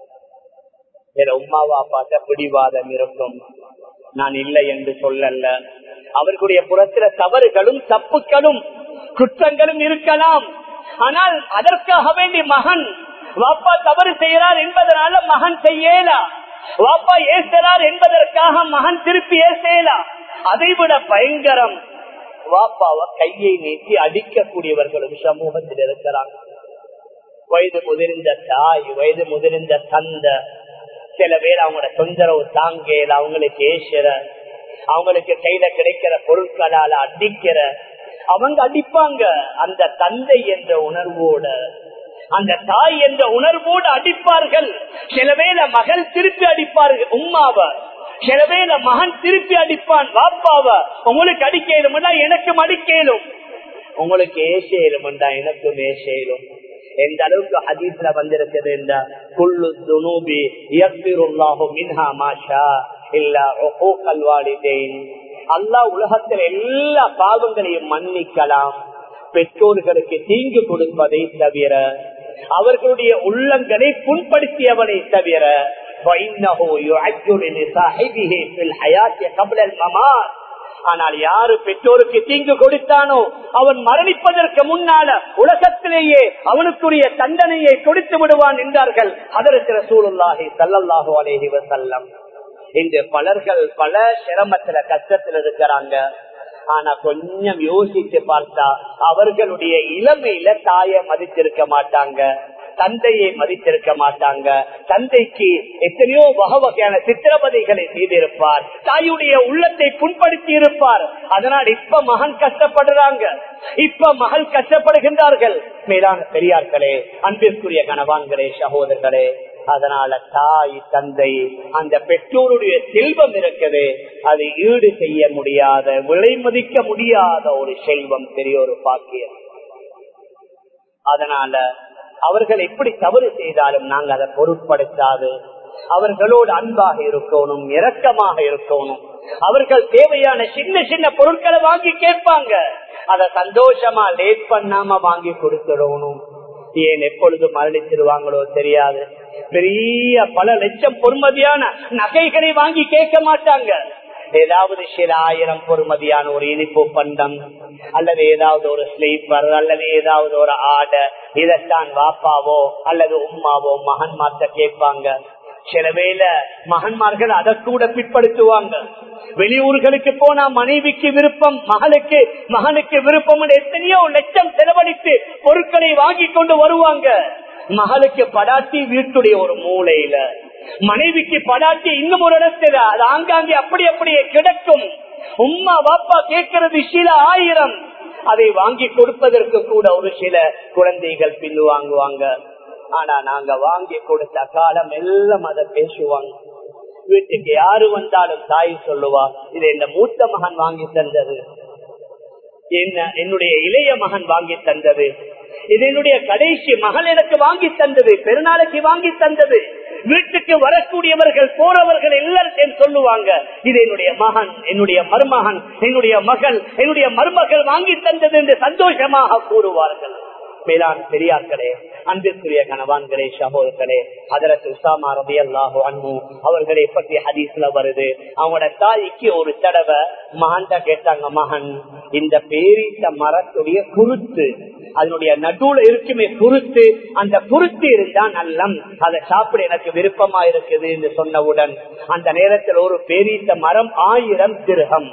உமாவா பார்த்த பிடிவாதம் இருக்கும் நான் இல்லை என்று சொல்லல அவர்களுடைய புறத்தில தவறுகளும் தப்புகளும் குற்றங்களும் இருக்கலாம் ஆனால் அதற்காக வேண்டி மகன் வாப்பா தவறு செய்கிறார் என்பதனால மகன் செய்யலா வாப்பா ஏசுறார் என்பதற்காக மகன் திருப்பி ஏசேலா அதைவிட பயங்கரம் வாப்பாவை கையை நீட்டி அடிக்கக்கூடியவர்களும் சமூகத்தில் இருக்கிறாங்க வயது முதிர்ந்த தாய் வயது முதிர்ந்த தந்த சில பேர் அவங்களோட தொந்தரவு தாங்கல அவங்களுக்கு ஏசுற அவங்களுக்கு கையில கிடைக்கிற பொருட்களால அடிக்கிற அவங்க அடிப்பாங்க அந்த தந்தை என்ற உணர்வோட அந்த தாய் என்ற உணர்வோடு அடிப்பார்கள் சில வேள மகள் திருப்பி அடிப்பார்கள் உம்மாவ சில வேள மகன் திருப்பி அடிப்பான் வாப்பாவ உங்களுக்கு அடிக்கலும்டா எனக்கும் அடிக்கலும் உங்களுக்கு ஏசேலும்டா எனக்கும் ஏசேலும் எந்த அளவுக்கு ஹதீஸ்ல வந்திருக்குது இந்த குள்ளு துனூபி யக்பிருல்லாஹு மின்ஹா மாஷா இல்ல உகூகல் வாலிதைன் அல்லாஹ் உலகத்தில் எல்லா பாவங்களையும் மன்னிக்கலாம் பெற்றோர்களுக்கு தீங்கு கொடுப்பதை தவிர அவர்களுடைய உள்ளங்களை புண்படுத்தியவனை தவிர ஆனால் யாரு பெற்றோருக்கு தீங்கு கொடுத்தானோ அவன் மரணிப்பதற்கு முன்னால உலகத்திலேயே அவனுக்குரிய தண்டனையை கொடுத்து விடுவான் என்றார்கள் அதற்கு சூழலாகி சல்லல்லாஹு அலேஹி வசல்லம் இன்று பலர்கள் பல சிரமத்துல கஷ்டத்தில் இருக்கிறாங்க ஆனா கொஞ்சம் யோசித்து பார்த்தா அவர்களுடைய இளமையில தாயை மதித்திருக்க மாட்டாங்க தந்தையை மதித்திருக்க மாட்டாங்க தந்தைக்கு எத்தனையோ வகை வகையான சித்திரவதைகளை செய்திருப்பார் தாயுடைய உள்ளத்தை புண்படுத்தி இருப்பார் அதனால் இப்ப மகன் கஷ்டப்படுறாங்க இப்ப மகள் கஷ்டப்படுகின்றார்கள் மேலான பெரியார்களே அன்பிற்குரிய கணவான்களே சகோதரர்களே அதனால தாய் தந்தை அந்த பெற்றோருடைய செல்வம் இருக்குது அதை ஈடு செய்ய முடியாத விலை மதிக்க முடியாத ஒரு செல்வம் பெரிய ஒரு பாக்கியம் அதனால அவர்கள் எப்படி தவறு செய்தாலும் நாங்க அதை பொருட்படுத்தாது அவர்களோடு அன்பாக இருக்கணும் இரக்கமாக இருக்கணும் அவர்கள் தேவையான சின்ன சின்ன பொருட்களை வாங்கி கேட்பாங்க அத சந்தோஷமா லேட் பண்ணாம வாங்கி கொடுத்துடணும் ஏன் எப்பொழுது மரணிச்சிருவாங்களோ தெரியாது பெரிய பல லட்சம் பொறுமதியான நகைகளை வாங்கி கேட்க மாட்டாங்க ஏதாவது சில ஆயிரம் பொறுமதியான ஒரு இனிப்பு பண்டம் அல்லது ஏதாவது ஒரு ஸ்லீப்பர் அல்லது ஏதாவது ஒரு ஆடை இதைத்தான் வாப்பாவோ அல்லது உம்மாவோ மகன் மாத்த கேட்பாங்க சில வேளை மகன்மார்கள் அதை கூட பிற்படுத்துவாங்க வெளியூர்களுக்கு போனா மனைவிக்கு விருப்பம் மகளுக்கு மகனுக்கு விருப்பம் எத்தனையோ லட்சம் செலவழித்து பொருட்களை வாங்கி கொண்டு வருவாங்க மகளுக்கு படாட்டி வீட்டுடைய ஒரு மூலையில மனைவிக்கு படாட்டி இன்னும் ஒரு இடத்துல அது ஆங்காங்கே அப்படி அப்படியே கிடக்கும் உம்மா வாப்பா கேட்கறது சில ஆயிரம் அதை வாங்கி கொடுப்பதற்கு கூட ஒரு சில குழந்தைகள் பின்னு வாங்குவாங்க ஆனா நாங்க வாங்கி கொடுத்த காலம் எல்லாம் அதை பேசுவாங்க வீட்டுக்கு யாரு வந்தாலும் தாய் சொல்லுவா இது இந்த மூத்த மகன் வாங்கி தந்தது என்ன என்னுடைய இளைய மகன் வாங்கி தந்தது இது என்னுடைய கடைசி மகள் எனக்கு வாங்கி தந்தது பெருநாளைக்கு வாங்கி தந்தது வீட்டுக்கு வரக்கூடியவர்கள் போறவர்கள் எல்லாரும் சொல்லுவாங்க இது என்னுடைய மகன் என்னுடைய மருமகன் என்னுடைய மகள் என்னுடைய மருமகள் வாங்கி தந்தது என்று சந்தோஷமாக கூறுவார்கள் மேலான் பெரியார்களே அன்பிற்குரிய கணவான்களே சகோதரர்களே அதற்கு உசாமா ரபி அல்லாஹோ அன்பு அவர்களை பற்றி ஹதீஸ்ல வருது அவங்களோட தாய்க்கு ஒரு தடவை மகன்கிட்ட கேட்டாங்க மகன் இந்த பேரித்த மரத்துடைய குருத்து அதனுடைய நடுவுல இருக்குமே குருத்து அந்த குருத்து இருந்தா நல்லம் அதை சாப்பிட எனக்கு விருப்பமா இருக்குது என்று சொன்னவுடன் அந்த நேரத்தில் ஒரு பேரித்த மரம் ஆயிரம் திருகம்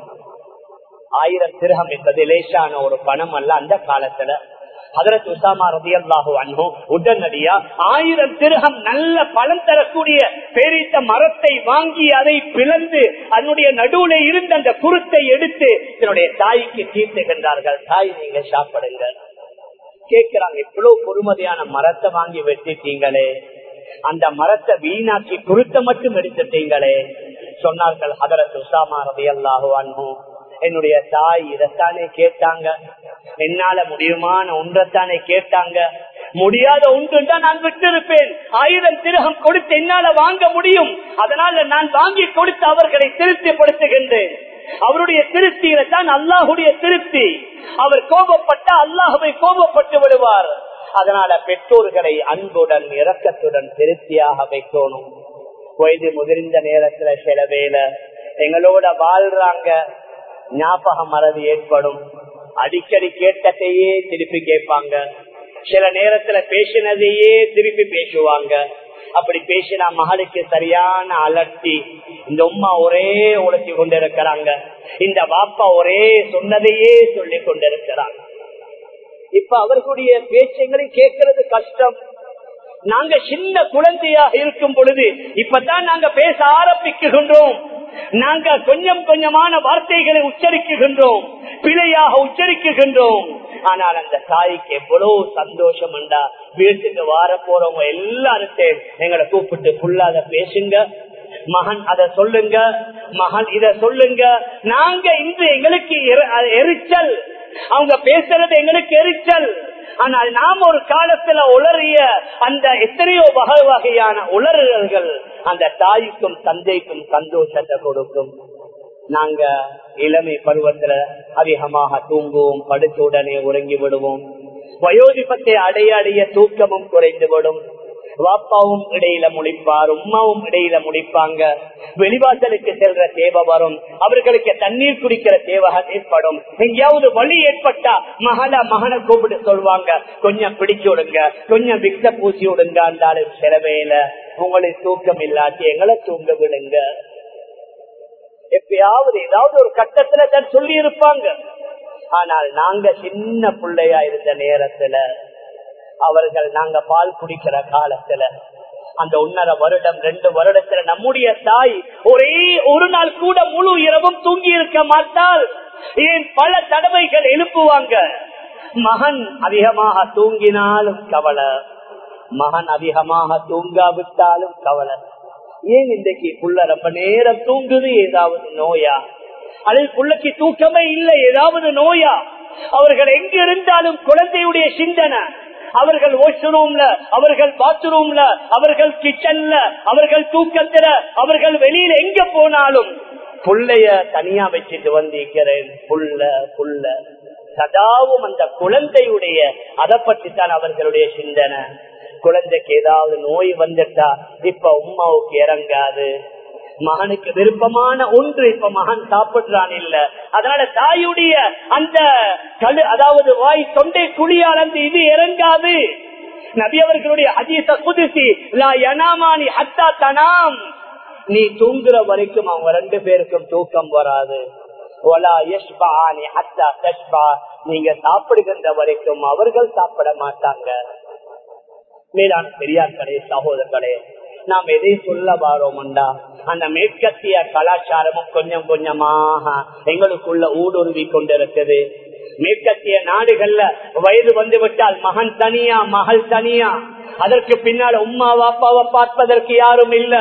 ஆயிரம் திருகம் என்பது லேசான ஒரு பணம் அல்ல அந்த காலத்துல அதற்கு உசாமா ரதி அல்லாஹு அன்பும் உடனடியா ஆயிரம் திருகம் நல்ல பலன் தரக்கூடிய பேரித்த மரத்தை வாங்கி அதை பிளந்து அதனுடைய நடுவுல இருந்து அந்த குருத்தை எடுத்து என்னுடைய தாய்க்கு தீர்த்துகின்றார்கள் தாய் நீங்க சாப்பிடுங்க கேட்கிறாங்க இவ்வளவு பொறுமதியான மரத்தை வாங்கி வெட்டிட்டீங்களே அந்த மரத்தை வீணாக்கி குருத்த மட்டும் எடுத்துட்டீங்களே சொன்னார்கள் அதரத்து உசாமா ரதி அல்லாஹு அன்பும் என்னுடைய தாய் இதைத்தானே கேட்டாங்க என்னால முடியுமான ஒன்றைத்தானே கேட்டாங்க முடியாத ஒன்றுதான் நான் விட்டு இருப்பேன் ஆயிரம் திருகம் கொடுத்து என்னால வாங்க முடியும் அதனால நான் வாங்கி கொடுத்து அவர்களை திருப்திப்படுத்துகின்றேன் அவருடைய திருப்தியில தான் அல்லாஹுடைய திருப்தி அவர் கோபப்பட்ட அல்லாஹுவை கோபப்பட்டு விடுவார் அதனால பெற்றோர்களை அன்புடன் இரக்கத்துடன் திருப்தியாக வைக்கணும் வயது முதிர்ந்த நேரத்துல சில வேலை எங்களோட வாழ்றாங்க ஞாபக மறதி ஏற்படும் அடிக்கடி கேட்டதையே திருப்பி கேட்பாங்க சில நேரத்துல பேசினதையே திருப்பி பேசுவாங்க அப்படி பேசினா மகளுக்கு சரியான அலர்த்தி இந்த உமா ஒரே உழைச்சி கொண்டிருக்கிறாங்க இந்த பாப்பா ஒரே சொன்னதையே சொல்லி கொண்டிருக்கிறாங்க இப்ப அவர்களுடைய பேச்சுங்களை கேட்கறது கஷ்டம் நாங்க சின்ன குழந்தையாக இருக்கும் பொழுது இப்பதான் நாங்க பேச ஆரம்பிக்குகின்றோம் நாங்க கொஞ்சம் கொஞ்சமான வார்த்தைகளை உச்சரிக்குகின்றோம் பிழையாக உச்சரிக்குகின்றோம் ஆனால் அந்த தாய்க்கு எவ்வளவு சந்தோஷம் உண்டா வீட்டுக்கு வார போறவங்க எல்லாருத்தையும் எங்களை கூப்பிட்டு ஃபுல்லாத பேசுங்க மகன் அத சொல்லுங்க மகன் இத சொல்லுங்க நாங்க இன்று எங்களுக்கு எரிச்சல் அவங்க பேசுறது எங்களுக்கு எரிச்சல் ஆனால் நாம் ஒரு காலத்துல உளறிய அந்த எத்தனையோ வகை வகையான உளறுகள் அந்த தாய்க்கும் தந்தைக்கும் சந்தோஷத்தை கொடுக்கும் நாங்க இளமை பருவத்துல அதிகமாக தூங்குவோம் படுத்த உடனே உறங்கி விடுவோம் வயோதிபத்தை அடைய அடைய தூக்கமும் குறைந்து விடும் வாப்பாவும் இடையில முடிப்பார் உமாவும் இடையில முடிப்பாங்க வெளிவாசலுக்கு செல்ற தேவை வரும் அவர்களுக்கு தண்ணீர் குடிக்கிற தேவை ஏற்படும் எங்கேயாவது வழி ஏற்பட்டா மகள மகனை கூப்பிட்டு சொல்லுவாங்க கொஞ்சம் பிடிச்சு விடுங்க கொஞ்சம் விக்த பூசி விடுங்க இருந்தாலும் சிலவேல உங்களுக்கு தூக்கம் இல்லாட்டி எங்களை தூங்க விடுங்க எப்பயாவது ஏதாவது ஒரு கட்டத்துல தான் சொல்லி இருப்பாங்க ஆனால் நாங்க சின்ன பிள்ளையா இருந்த நேரத்துல அவர்கள் நாங்க பால் குடிக்கிற காலத்துல அந்த ஒன்னரை வருடம் ரெண்டு வருடத்துல நம்முடைய தாய் ஒரே ஒரு நாள் கூட முழு இரவும் தூங்கி இருக்க மாட்டால் ஏன் பல தடவைகள் எழுப்புவாங்க மகன் அதிகமாக தூங்கினாலும் கவலை மகன் அதிகமாக தூங்காவிட்டாலும் கவலை ஏன் இன்றைக்கு புள்ள ரொம்ப நேரம் தூங்குது ஏதாவது நோயா அதில் புள்ளைக்கு தூக்கமே இல்லை ஏதாவது நோயா அவர்கள் எங்க இருந்தாலும் குழந்தையுடைய சிந்தனை அவர்கள் வாஷ்ரூம்ல அவர்கள் பாத்ரூம்ல அவர்கள் கிச்சன்ல அவர்கள் தூக்கத்துல அவர்கள் வெளியில எங்க போனாலும் புள்ளைய தனியா வச்சுட்டு வந்திருக்கிறேன் புள்ள புள்ள சதாவும் அந்த குழந்தையுடைய அதை பற்றி தான் அவர்களுடைய சிந்தனை குழந்தைக்கு ஏதாவது நோய் வந்துட்டா இப்ப உமாவுக்கு இறங்காது மகனுக்கு விருப்பமான ஒன்று இப்ப மகன் சாப்பிடுறான் இல்ல அதனால தாயுடைய அந்த கழு அதாவது வாய் தொண்டை குழியால் அந்த இது இறங்காது நபி அவர்களுடைய அதீச புதுசி யனாமானி அத்தா தனாம் நீ தூங்குற வரைக்கும் அவங்க ரெண்டு பேருக்கும் தூக்கம் வராது நீங்க சாப்பிடுகின்ற வரைக்கும் அவர்கள் சாப்பிட மாட்டாங்க மேலான பெரியார்களே சகோதரர்களே நாம் எதை சொல்ல வாரோம்டா அந்த மேற்கத்திய கலாச்சாரமும் கொஞ்சம் கொஞ்சமாக எங்களுக்குள்ள ஊடுருவி கொண்டிருக்குது மேற்கத்திய நாடுகள்ல வயது வந்து விட்டால் மகன் தனியா மகள் தனியா அதற்கு பின்னால் உமா வாப்பாவை பார்ப்பதற்கு யாரும் இல்ல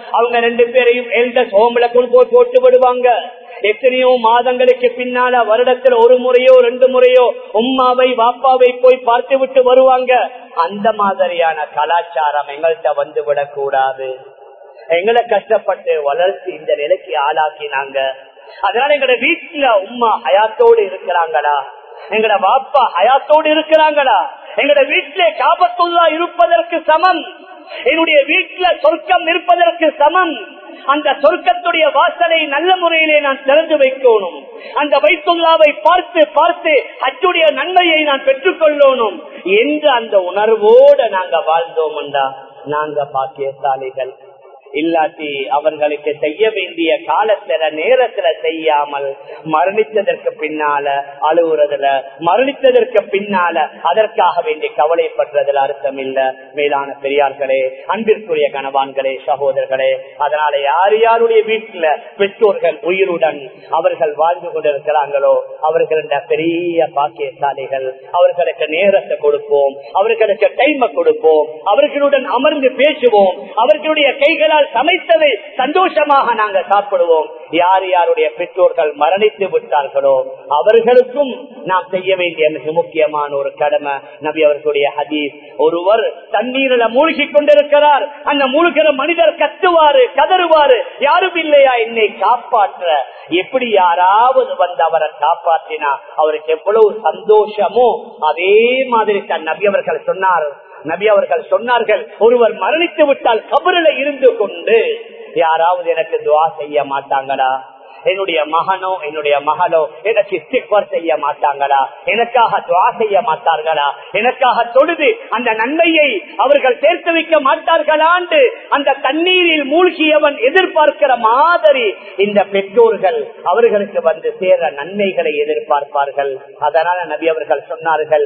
அவங்க ரெண்டு பேரையும் எல்டஸ் ஹோம்ல கொண்டு போய் போட்டு விடுவாங்க எத்தனையோ மாதங்களுக்கு பின்னால வருடத்தில் ஒரு முறையோ ரெண்டு முறையோ உம்மாவை வாப்பாவை போய் பார்த்து விட்டு வருவாங்க அந்த மாதிரியான கலாச்சாரம் எங்கள்கிட்ட வந்து விடக்கூடாது எங்களை கஷ்டப்பட்டு வளர்த்து இந்த நிலைக்கு ஆளாக்கினாங்க அதனால எங்கட வீட்டுல உம்மா ஹயாத்தோடு இருக்கிறாங்களா எங்கட வாப்பா ஹயாத்தோடு இருக்கிறாங்களா எங்கட வீட்டிலே காபத்துள்ளா இருப்பதற்கு சமம் என்னுடைய வீட்டுல சொர்க்கம் இருப்பதற்கு சமம் அந்த சொர்க்கத்துடைய வாசலை நல்ல முறையிலே நான் திறந்து வைக்கணும் அந்த வைத்துள்ளாவை பார்த்து பார்த்து அச்சுடைய நன்மையை நான் பெற்றுக் கொள்ளணும் என்று அந்த உணர்வோடு நாங்க வாழ்ந்தோம்டா நாங்க பாக்கியசாலிகள் இல்லாட்டி அவர்களுக்கு செய்ய வேண்டிய காலத்துல நேரத்துல செய்யாமல் மரணித்ததற்கு பின்னால அழுகுறதுல மரணித்ததற்கு பின்னால அதற்காக வேண்டி கவலைப்படுறதுல அர்த்தம் இல்ல மேலான பெரியார்களே அன்பிற்குரிய கணவான்களே சகோதரர்களே அதனால யார் யாருடைய வீட்டுல பெற்றோர்கள் உயிருடன் அவர்கள் வாழ்ந்து கொண்டிருக்கிறாங்களோ அவர்கள் பெரிய பாக்கியசாலிகள் அவர்களுக்கு நேரத்தை கொடுப்போம் அவர்களுக்கு டைமை கொடுப்போம் அவர்களுடன் அமர்ந்து பேசுவோம் அவர்களுடைய கைகளால் சமைத்ததை சந்தோஷமாக நாங்கள் சாப்பிடுவோம் யார் யாருடைய பெற்றோர்கள் மரணித்து விட்டார்களோ அவர்களுக்கும் நாம் செய்ய வேண்டிய மிக முக்கியமான ஒரு கடமை நபி அவர்களுடைய ஹதீஸ் ஒருவர் தண்ணீரில் மூழ்கி கொண்டிருக்கிறார் அந்த மூழ்கிற மனிதர் கத்துவாரு கதறுவாரு யாரும் இல்லையா என்னை காப்பாற்ற எப்படி யாராவது வந்து அவரை காப்பாற்றினா அவருக்கு எவ்வளவு சந்தோஷமோ அதே மாதிரி தன் நபி அவர்கள் சொன்னார் நபி அவர்கள் சொன்னார்கள் ஒருவர் மரணித்து விட்டால் கபரில இருந்து கொண்டு யாராவது எனக்கு துவா செய்ய மாட்டாங்களா என்னுடைய மகனோ என்னுடைய மகளோ எனக்கு இஸ்திக்வர் செய்ய மாட்டாங்களா எனக்காக துவா செய்ய மாட்டார்களா எனக்காக தொழுது அந்த நன்மையை அவர்கள் சேர்த்து வைக்க மாட்டார்களாண்டு அந்த தண்ணீரில் மூழ்கியவன் எதிர்பார்க்கிற மாதிரி இந்த பெற்றோர்கள் அவர்களுக்கு வந்து சேர நன்மைகளை எதிர்பார்ப்பார்கள் அதனால நபி அவர்கள் சொன்னார்கள்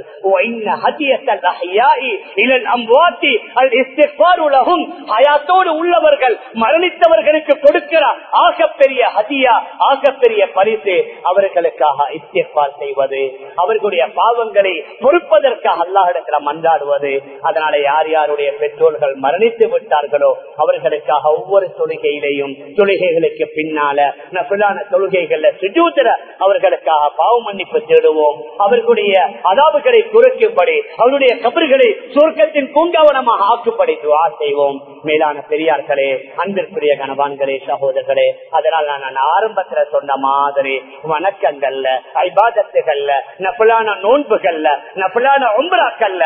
உள்ளவர்கள் மரணித்தவர்களுக்கு கொடுக்கிற ஆகப்பெரிய ஹதியா ஆகப்பெரிய பரிசு அவர்களுக்காக இஸ்திஃபார் செய்வது அவர்களுடைய பாவங்களை பொறுப்பதற்காக அல்லாஹிடத்துல மன்றாடுவது அதனால யார் யாருடைய பெற்றோர்கள் மரணித்து விட்டார்களோ அவர்களுக்காக ஒவ்வொரு தொழுகையிலையும் தொழுகைகளுக்கு பின்னால நபிலான தொழுகைகள்ல சுஜூத்திர அவர்களுக்காக பாவ மன்னிப்பு தேடுவோம் அவர்களுடைய அதாவுகளை குறைக்கும்படி அவருடைய கபறுகளை சுருக்கத்தின் பூங்காவனமாக ஆக்கும்படி துவா செய்வோம் மேலான பெரியார்களே அன்பிற்குரிய கணவான்களே சகோதரர்களே அதனால் நான் ஆரம்பத்துல சொன்ன மாதிரி வணக்கங்கள்ல ஐபாதத்துகள்ல நபலான நோன்புகள்ல நபலான ஒன்பராக்கள்ல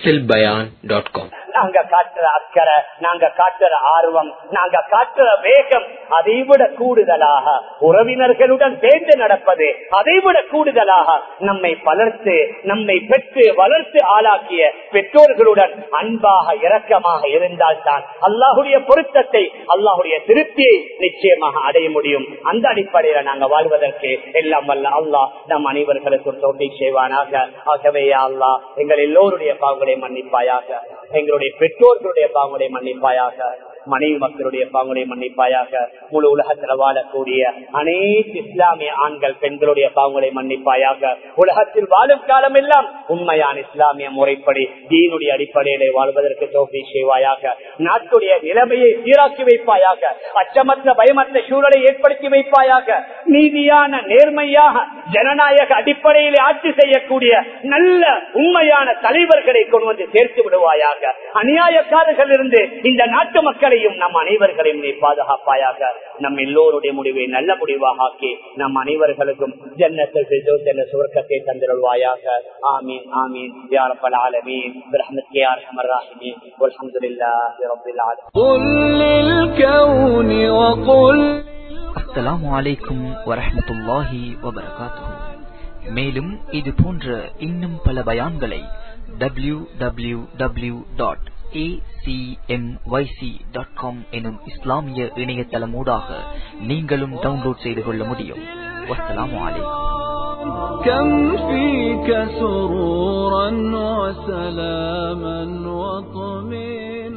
நாங்க காட்டுற அக்கறை நாங்க காட்டுற ஆர்வம் நாங்க காட்டுற வேகம் அதைவிட கூடுதலாக உறவினர்களுடன் சேர்ந்து நடப்பது அதைவிட கூடுதலாக நம்மை வளர்த்து நம்மை பெற்று வளர்த்து ஆளாக்கிய பெற்றோர்களுடன் அன்பாக இரக்கமாக இருந்தால்தான் அல்லாஹுடைய பொருத்தத்தை அல்லாஹுடைய திருப்தியை நிச்சயமாக அடைய முடியும் அந்த அடிப்படையில நாங்க வாழ்வதற்கு எல்லாம் வல்ல அல்லாஹ் நம் அனைவர்களுக்கு தோட்டி செய்வானாக ஆகவே அல்லா எங்கள் எல்லோருடைய பாவங்களை மன்னிப்பாயாக எங்களுடைய பெற்றோர்களுடைய பாவங்களை மன்னிப்பாயாக மனைவி மக்களுடைய பாவங்களை மன்னிப்பாயாக முழு உலகத்தில் வாழக்கூடிய அனைத்து இஸ்லாமிய ஆண்கள் பெண்களுடைய பாவங்களை மன்னிப்பாயாக உலகத்தில் வாழும் காலம் எல்லாம் உண்மையான இஸ்லாமிய முறைப்படி தீனுடைய அடிப்படையிலே வாழ்வதற்கு தோல்வி செய்வாயாக நாட்டுடைய நிலைமையை சீராக்கி வைப்பாயாக அச்சமற்ற பயமற்ற சூழலை ஏற்படுத்தி வைப்பாயாக நீதியான நேர்மையாக ஜனநாயக அடிப்படையிலே ஆட்சி செய்யக்கூடிய நல்ல உண்மையான தலைவர்களை கொண்டு வந்து சேர்த்து விடுவாயாக அநியாயக்காரர்கள் இருந்து இந்த நாட்டு மக்களையும் நம் அனைவர்களையும் நீ பாதுகாப்பாயாக நம் எல்லோருடைய முடிவை நல்ல முடிவாக ஆக்கி நம் அனைவர்களுக்கும் ஜன்னத்தில் சுவர்க்கத்தை தந்திருவாயாக ஆமீன் ஆமீன் யார் பல ஆலமீன் برحمتك يا ارحم الراحمين والحمد لله رب العالمين قل للكون وقل அஸ்ஸலாமு அலைக்கும் வரஹ்மத்துல்லாஹி வபரகாத்துஹு மேலும் இது போன்ற இன்னும் பல பயான்களை டபிள்யூ டபிள்யூ டபிள்யூ டாட் எனும் இஸ்லாமிய இணையதளமூடாக நீங்களும் டவுன்லோட் செய்து கொள்ள முடியும் வஸ்ஸலாமு அலைக்கும் كم فيك سرورا وسلاما وطمئنا